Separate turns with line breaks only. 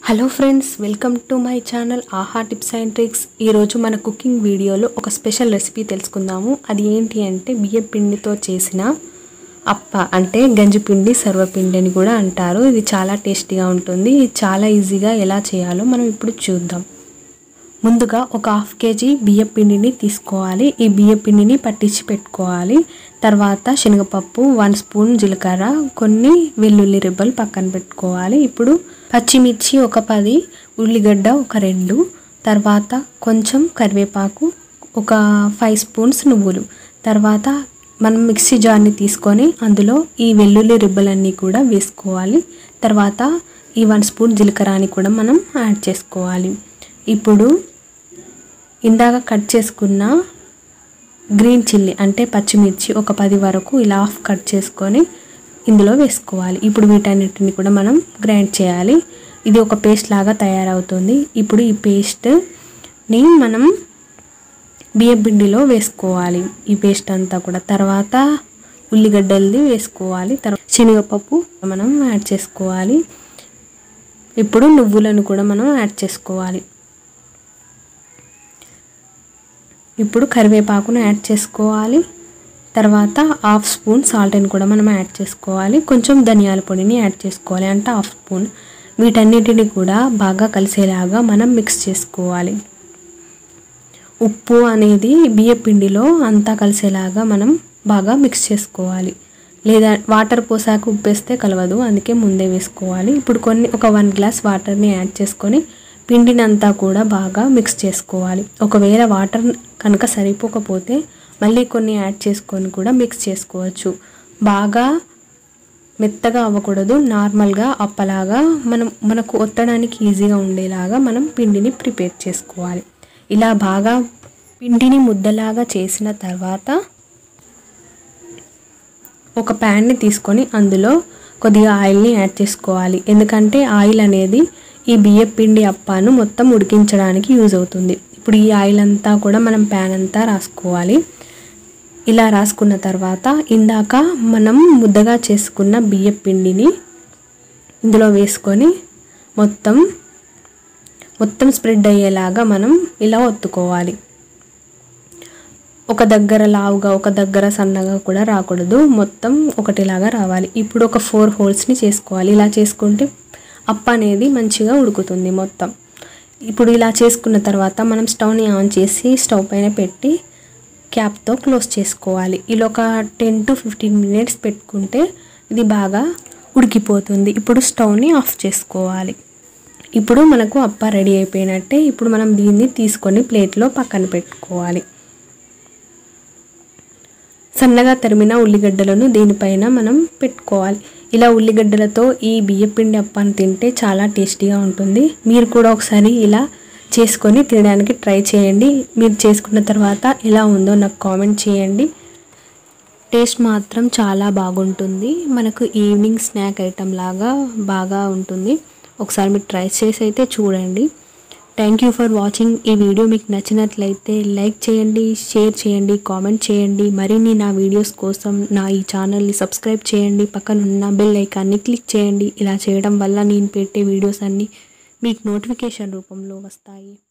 hello friends welcome to my channel Aaha tips and tricks ఈరోజు మన cooking వీడియోలో ఒక స్పెషల్ రెసిపీ తెలుసుకుందాము అది ఏంటి అంటే బియ్యం పిండితో చేసిన అప్ప అంటే గంజిపిండి సర్వపిండి అని కూడా అంటారు ఇది చాలా టేస్టీగా ఉంటుంది ఇది చాలా ఈజీగా ఎలా చేయాలో మనం ఇప్పుడు చూద్దాం ముందుగా ఒక హాఫ్ కేజీ బియ్యం పిండిని తీసుకోవాలి ఈ బియ్యం పిండిని పట్టించి పెట్టుకోవాలి తర్వాత శనగపప్పు వన్ స్పూన్ జీలకర్ర కొన్ని వెల్లుల్లి రెబ్బలు పక్కన పెట్టుకోవాలి ఇప్పుడు పచ్చిమిర్చి ఒక పది ఉల్లిగడ్డ ఒక రెండు తర్వాత కొంచెం కరివేపాకు ఒక ఫైవ్ స్పూన్స్ నువ్వులు తర్వాత మనం మిక్సీ జార్ని తీసుకొని అందులో ఈ వెల్లుల్లి రిబ్బలన్నీ కూడా వేసుకోవాలి తర్వాత ఈ వన్ స్పూన్ జీలకర్రని కూడా మనం యాడ్ చేసుకోవాలి ఇప్పుడు ఇందాక కట్ చేసుకున్న గ్రీన్ చిల్లీ అంటే పచ్చిమిర్చి ఒక పది వరకు ఇలా హాఫ్ కట్ చేసుకొని ఇందులో వేసుకోవాలి ఇప్పుడు వీటన్నిటిని కూడా మనం గ్రైండ్ చేయాలి ఇది ఒక పేస్ట్ లాగా తయారవుతుంది ఇప్పుడు ఈ పేస్ట్ని మనం బియ్యం పిండిలో వేసుకోవాలి ఈ పేస్ట్ అంతా కూడా తర్వాత ఉల్లిగడ్డలది వేసుకోవాలి తర్వాత శనగపప్పు మనం యాడ్ చేసుకోవాలి ఇప్పుడు నువ్వులను కూడా మనం యాడ్ చేసుకోవాలి ఇప్పుడు కరివేపాకును యాడ్ చేసుకోవాలి తర్వాత హాఫ్ స్పూన్ సాల్ట్ని కూడా మనం యాడ్ చేసుకోవాలి కొంచెం ధనియాల పొడిని యాడ్ చేసుకోవాలి అంటే హాఫ్ స్పూన్ వీటన్నిటిని కూడా బాగా కలిసేలాగా మనం మిక్స్ చేసుకోవాలి ఉప్పు అనేది బియ్య పిండిలో అంతా కలిసేలాగా మనం బాగా మిక్స్ చేసుకోవాలి లేదా వాటర్ పోసాక ఉప్పు వేస్తే కలవదు అందుకే ముందే వేసుకోవాలి ఇప్పుడు కొన్ని ఒక వన్ గ్లాస్ వాటర్ని యాడ్ చేసుకొని పిండిని అంతా కూడా బాగా మిక్స్ చేసుకోవాలి ఒకవేళ వాటర్ కనుక సరిపోకపోతే మళ్ళీ కొన్ని యాడ్ చేసుకొని కూడా మిక్స్ చేసుకోవచ్చు బాగా మెత్తగా అవ్వకూడదు నార్మల్గా అప్పలాగా మనం మనకు ఒత్తడానికి ఈజీగా ఉండేలాగా మనం పిండిని ప్రిపేర్ చేసుకోవాలి ఇలా బాగా పిండిని ముద్దలాగా చేసిన తర్వాత ఒక ప్యాన్ని తీసుకొని అందులో కొద్దిగా ఆయిల్ని యాడ్ చేసుకోవాలి ఎందుకంటే ఆయిల్ అనేది ఈ బియ్యం పిండి అప్పాను మొత్తం ఉడికించడానికి యూజ్ అవుతుంది ఇప్పుడు ఈ ఆయిల్ అంతా కూడా మనం ప్యాన్ అంతా రాసుకోవాలి ఇలా రాసుకున్న తర్వాత ఇందాక మనం ముద్దగా చేసుకున్న బియ్యం పిండిని ఇందులో వేసుకొని మొత్తం మొత్తం స్ప్రెడ్ అయ్యేలాగా మనం ఇలా ఒత్తుకోవాలి ఒక దగ్గర లావుగా ఒక దగ్గర సన్నగా కూడా రాకూడదు మొత్తం ఒకటిలాగా రావాలి ఇప్పుడు ఒక ఫోర్ హోల్స్ని చేసుకోవాలి ఇలా చేసుకుంటే అప్ప అనేది మంచిగా ఉడుకుతుంది మొత్తం ఇప్పుడు ఇలా చేసుకున్న తర్వాత మనం స్టవ్ని ఆన్ చేసి స్టవ్ పైన పెట్టి క్యాప్తో క్లోజ్ చేసుకోవాలి ఇలా ఒక టెన్ టు ఫిఫ్టీన్ మినిట్స్ పెట్టుకుంటే ఇది బాగా ఉడికిపోతుంది ఇప్పుడు స్టవ్ని ఆఫ్ చేసుకోవాలి ఇప్పుడు మనకు అప్ప రెడీ అయిపోయినట్టే ఇప్పుడు మనం దీన్ని తీసుకొని ప్లేట్లో పక్కన పెట్టుకోవాలి సన్నగా తరిమిన ఉల్లిగడ్డలను దీనిపైన మనం పెట్టుకోవాలి ఇలా ఉల్లిగడ్డలతో ఈ బియ్యపిండి అప్పాన్ని తింటే చాలా టేస్టీగా ఉంటుంది మీరు కూడా ఒకసారి ఇలా చేసుకొని తినడానికి ట్రై చేయండి మీరు చేసుకున్న తర్వాత ఎలా ఉందో నాకు కామెంట్ చేయండి టేస్ట్ మాత్రం చాలా బాగుంటుంది మనకు ఈవినింగ్ స్నాక్ ఐటెం లాగా బాగా ఉంటుంది ఒకసారి మీరు ట్రై చేసి అయితే చూడండి థ్యాంక్ యూ ఫర్ వాచింగ్ ఈ వీడియో మీకు నచ్చినట్లయితే లైక్ చేయండి షేర్ చేయండి కామెంట్ చేయండి మరిన్ని నా వీడియోస్ కోసం నా ఈ ఛానల్ని సబ్స్క్రైబ్ చేయండి పక్కన ఉన్న బెల్ ఐకాన్ని క్లిక్ చేయండి ఇలా చేయడం వల్ల నేను పెట్టే వీడియోస్ అన్నీ మీకు నోటిఫికేషన్ రూపంలో వస్తాయి